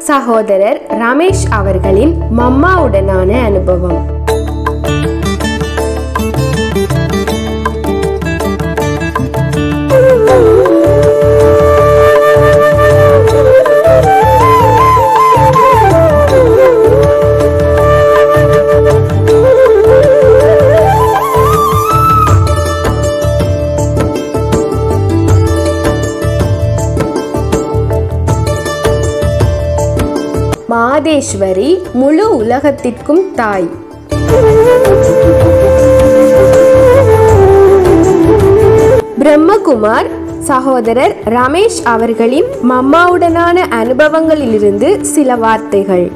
சகோதரர் ரமேஷ் அவர்களின் மம்மாவுடனான அனுபவம் மாதேஸ்வரி முழு உலகத்திற்கும் தாய் பிரம்மகுமார் சகோதரர் ரமேஷ் அவர்களின் மம்மாவுடனான அனுபவங்களிலிருந்து சில வார்த்தைகள்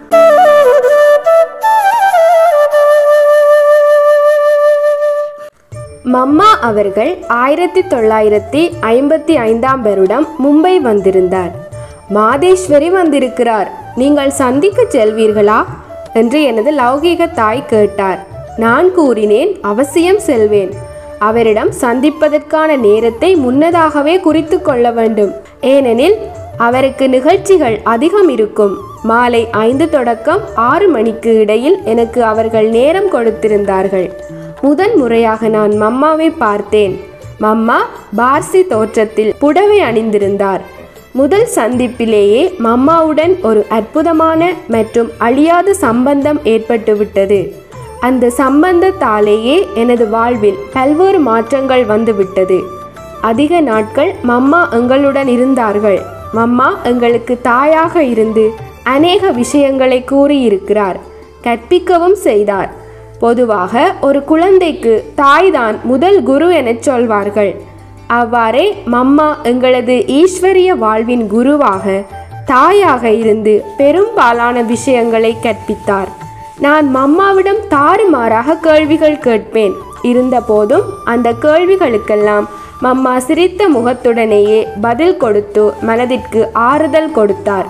மம்மா அவர்கள் ஆயிரத்தி தொள்ளாயிரத்தி ஐம்பத்தி ஐந்தாம் வருடம் மும்பை வந்திருந்தார் மாதேஸ்வரி வந்திருக்கிறார் நீங்கள் சந்திக்க செல்வீர்களா என்று எனது லௌகீக தாய் கேட்டார் நான் கூறினேன் அவசியம் செல்வேன் அவரிடம் சந்திப்பதற்கான நேரத்தை முன்னதாகவே குறித்து கொள்ள வேண்டும் ஏனெனில் அவருக்கு நிகழ்ச்சிகள் அதிகம் இருக்கும் மாலை ஐந்து தொடக்கம் ஆறு மணிக்கு இடையில் எனக்கு அவர்கள் நேரம் கொடுத்திருந்தார்கள் முதன் முறையாக நான் மம்மாவை பார்த்தேன் மம்மா பார்சி தோற்றத்தில் புடவை அணிந்திருந்தார் முதல் சந்திப்பிலேயே மம்மாவுடன் ஒரு அற்புதமான மற்றும் அழியாத சம்பந்தம் ஏற்பட்டுவிட்டது அந்த சம்பந்தத்தாலேயே எனது வாழ்வில் பல்வேறு மாற்றங்கள் வந்துவிட்டது அதிக நாட்கள் மம்மா எங்களுடன் இருந்தார்கள் மம்மா எங்களுக்கு தாயாக இருந்து அநேக விஷயங்களை கூறியிருக்கிறார் கற்பிக்கவும் செய்தார் பொதுவாக ஒரு குழந்தைக்கு தாய்தான் முதல் குரு எனச் சொல்வார்கள் அவ்வாறே மம்மா எங்களது ஈஸ்வரிய வாழ்வின் குருவாக தாயாக இருந்து பெரும்பாலான விஷயங்களை கற்பித்தார் நான் மம்மாவிடம் தாறுமாறாக கேள்விகள் கேட்பேன் இருந்தபோதும் அந்த கேள்விகளுக்கெல்லாம் மம்மா சிரித்த முகத்துடனேயே பதில் கொடுத்து மனதிற்கு ஆறுதல் கொடுத்தார்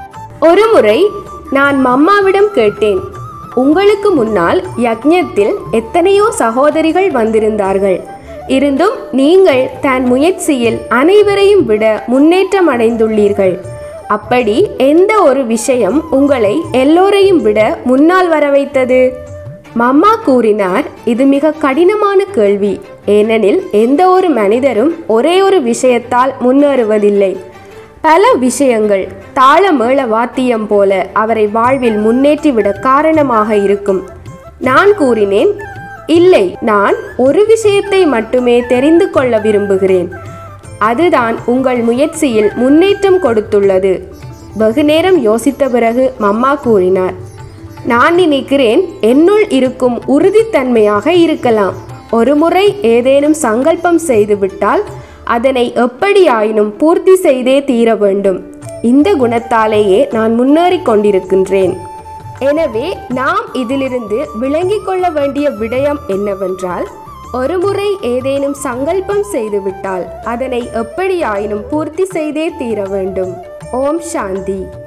ஒருமுறை நான் மம்மாவிடம் கேட்டேன் உங்களுக்கு முன்னால் யக்ஞத்தில் எத்தனையோ சகோதரிகள் வந்திருந்தார்கள் இருந்தும் நீங்கள் தன் முயற்சியில் அனைவரையும் விட முன்னேற்றம் அடைந்துள்ளீர்கள் அப்படி எந்த ஒரு விஷயம் உங்களை எல்லோரையும் விட முன்னால் வர வைத்தது மம்மா கூறினார் இது மிக கடினமான கேள்வி ஏனெனில் எந்த ஒரு மனிதரும் ஒரே ஒரு விஷயத்தால் முன்னேறுவதில்லை பல விஷயங்கள் தாளமேள வாத்தியம் போல அவரை வாழ்வில் முன்னேற்றிவிட காரணமாக இருக்கும் நான் கூறினேன் இல்லை நான் ஒரு விஷயத்தை மட்டுமே தெரிந்து கொள்ள விரும்புகிறேன் அதுதான் உங்கள் முயற்சியில் முன்னேற்றம் கொடுத்துள்ளது வெகு நேரம் யோசித்த பிறகு மம்மா கூறினார் நான் நினைக்கிறேன் என்னுள் இருக்கும் உறுதித்தன்மையாக இருக்கலாம் ஒருமுறை ஏதேனும் சங்கல்பம் செய்துவிட்டால் அதனை எப்படியாயினும் பூர்த்தி செய்தே தீர வேண்டும் இந்த குணத்தாலேயே நான் முன்னேறிக் கொண்டிருக்கின்றேன் எனவே நாம் இதிலிருந்து விளங்கிக் கொள்ள வேண்டிய விடயம் என்னவென்றால் ஒருமுறை ஏதேனும் சங்கல்பம் செய்துவிட்டால் அதனை எப்படியாயினும் பூர்த்தி செய்தே தீர வேண்டும் ஓம் சாந்தி